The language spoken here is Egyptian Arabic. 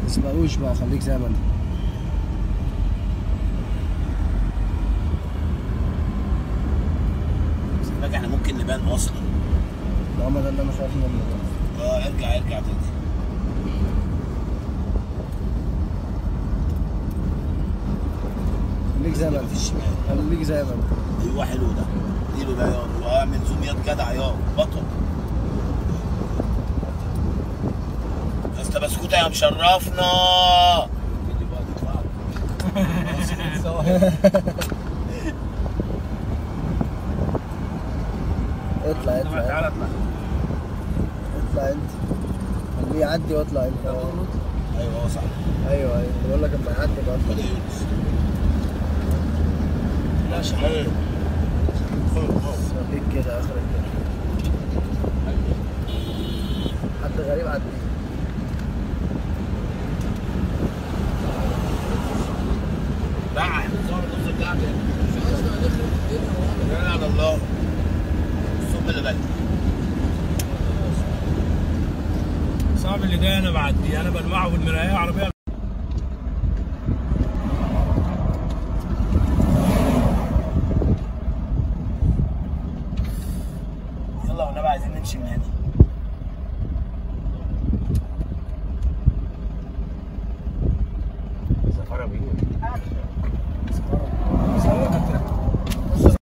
تسبقوش بقى خليك زي ما انت بس خلي بالك احنا ممكن نبان اصلا ده هما ده اللي انا خايف منه اه ارجع ارجع تاني خليك زي ما في انت الشمال خليك زي ما انت ايوه حلو ده اديله ده يا واعمل زوميات جدع يا بطل بس بسكوتة يا مشرفنا اطلع اطلع تعالى اطلع اطلع انت خليه يعدي واطلع انت ايوه هو صح ايوه ايوه بقول لك اما يعدي بقى خد اطلع يا يونس ماشي حلو خليك كده اخرك كده حد غريب عدي بقى صور نص اللعب لا على الله الصوم اللي جاي صعب اللي جاي انا بعدي انا بلمعه بالمرايه عربيه